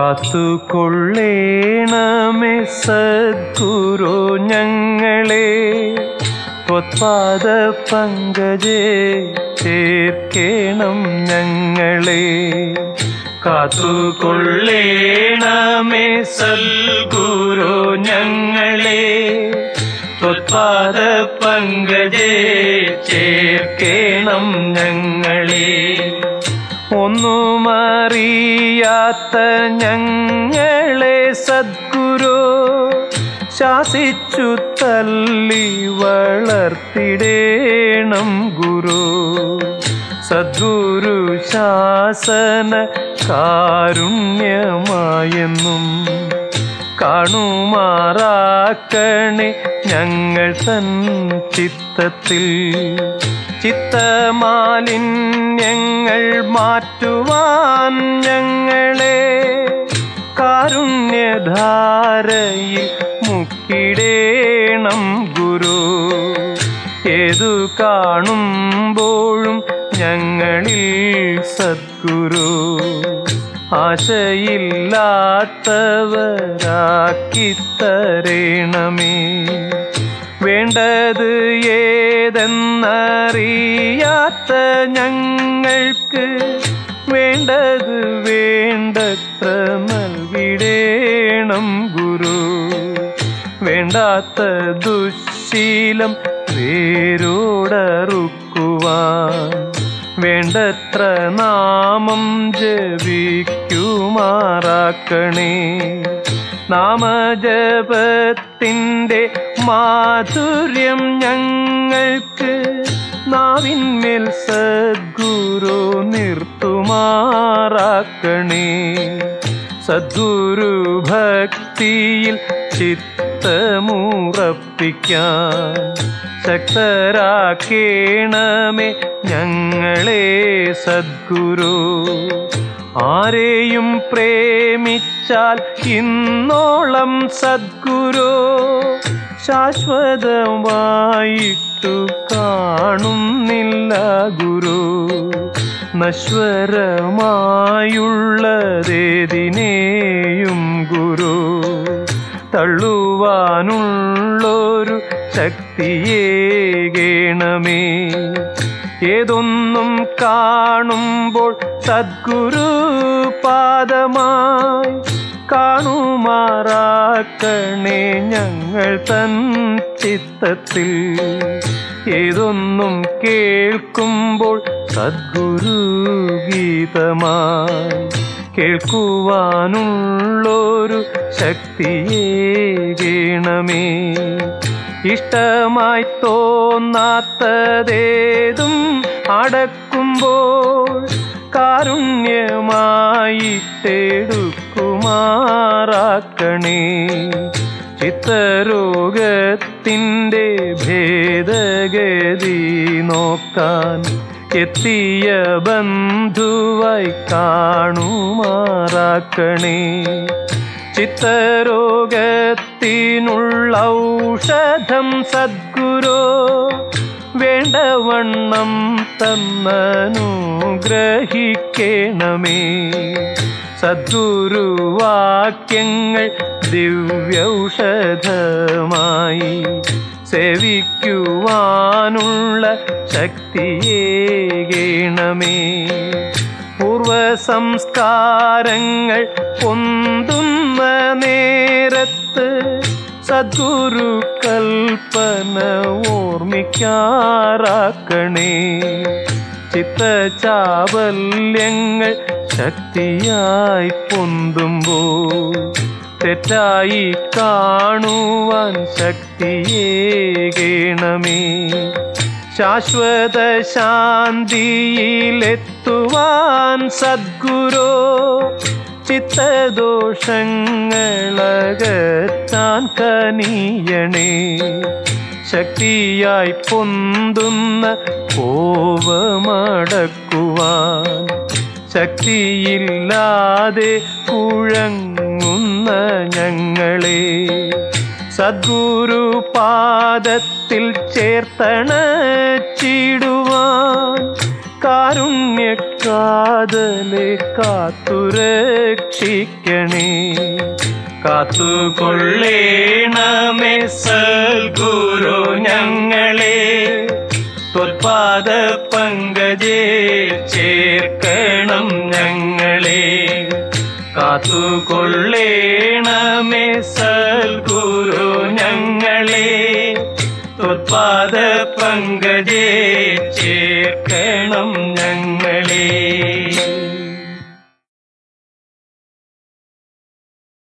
കാത്തുകൊള്ളേണമേ സദ്ഗുരു ഞങ്ങളെ ത്വത്പാദ പങ്കജേ ചേർക്കേണം ഞങ്ങളെ കാത്തുകൊള്ളേണമേ സദ്ഗുരു ഞങ്ങളെ ത്വത്പാദ പങ്കജേ ചേർക്കേണം ഞങ്ങളെ ഒന്നുമറിയാത്ത ഞങ്ങളെ സദ്ഗുരു ശാസിച്ചു തല്ലി വളർത്തിടേണം ഗുരു സദ്ഗുരു ശാസന കാരുണ്യമായെന്നും കാണുമാറാക്കണേ ഞങ്ങൾ തൻ ചിത്തത്തിൽ ചിത്തമാലിന്യങ്ങൾ മാറ്റുവാൻ ഞങ്ങളെ കാരുണ്യധാരയിൽ മുക്കിടേണം ഗുരു ഏതു കാണുമ്പോഴും ഞങ്ങളിൽ സദ്ഗുരു ആശയില്ലാത്തവരാക്കിത്തരേണമേ വേണ്ടത് ഏതെന്നറിയാത്ത ഞങ്ങൾക്ക് വേണ്ടത് വേണ്ടത്ര നൽകിടേണം ഗുരു വേണ്ടാത്ത ദുശീലം വേരോടറുക്കുവാൻ വേണ്ടത്ര നാമം ജപിക്കുമാറാക്കണേ നാമജപത്തിൻ്റെ മാധുര്യം ഞങ്ങൾക്ക് നാവിന്മേൽ സദ്ഗുരു നിർത്തുമാറാക്കണേ സദ്ഗുരു ഭക്തിയിൽ ചിത്തമുറപ്പിക്കാൻ ശക്തരാക്കേണമേ ഞങ്ങളെ സദ്ഗുരു ആരെയും പ്രേമിച്ചാൽ ഇന്നോളം സദ്ഗുരു ശാശ്വതമായിട്ടു കാണുന്നില്ല ഗുരു നശ്വരമായുള്ളതേതിനെയും ഗുരു തള്ളുവാനുള്ളൊരു ശക്തിയേകേണമേ ഏതൊന്നും കാണുമ്പോൾ സദ്ഗുരു പാദമായി കാണുമാറാക്കണേ ഞങ്ങൾ തൻ ചിത്തത്തിൽ ഏതൊന്നും കേൾക്കുമ്പോൾ സദ്ഗുരു ഗീതമായി കേൾക്കുവാനുള്ളൊരു ശക്തിയേകേണമേ ഇഷ്ടമായി തോന്നാത്തതേതും അടക്കുമ്പോൾ കാരുണ്യമായിട്ടെടുക്കുമാറാക്കണേ ചിത്തരോഗത്തിൻ്റെ ഭേദഗതി നോക്കാൻ എത്തിയ ബന്ധുവായി കാണുമാറാക്കണേ ചിത്തരോഗത്തിനുള്ള ഔഷധം സദ്ഗുരു വേണ്ടവണ്ണം തന്നനുഗ്രഹിക്കണമേ സദ്ഗുരുവാക്യങ്ങൾ ദിവ്യൗഷധമായി സേവിക്കുവാനുള്ള ശക്തിയേകണമേ പൂർവ സംസ്കാരങ്ങൾ പൊന്തുന്ന നേരത്ത് സദ്ഗുരു കൽപ്പന ഓർമ്മിക്കാറാക്കണേ ചിത്തചാബല്യങ്ങൾ ശക്തിയായി പൊന്തുമ്പോൾ തെറ്റായി കാണുവാൻ ശക്തിയേകണമേ ശാശ്വത ശാന്തിയിലെത്തുവാൻ സദ്ഗുരു ചിത്തദോഷങ്ങളകറ്റാൻ കനിയണേ ശക്തിയായി പൊന്തുന്ന കോപമടക്കുവാൻ ശക്തിയില്ലാതെ കുഴങ്ങുന്ന ഞങ്ങളെ സദ്ഗുരു പാദത്തിൽ ചേർത്തണച്ചിടുവാൻ കാരുണ്യക്കടലായി കാതലെ കാത്തുരക്ഷിക്കണേ കാത്തുകൊള്ളേണമേ സൽഗുരു ഞങ്ങളെ ത്വത്പാദ പങ്കജേ ചേർക്കണം ഞങ്ങളെ കാത്തുകൊള്ളേണമേ സൽഗുരു ഞങ്ങളെ ത്വത്പാദ പങ്കജേ ചേർക്കണം ഞങ്ങളെ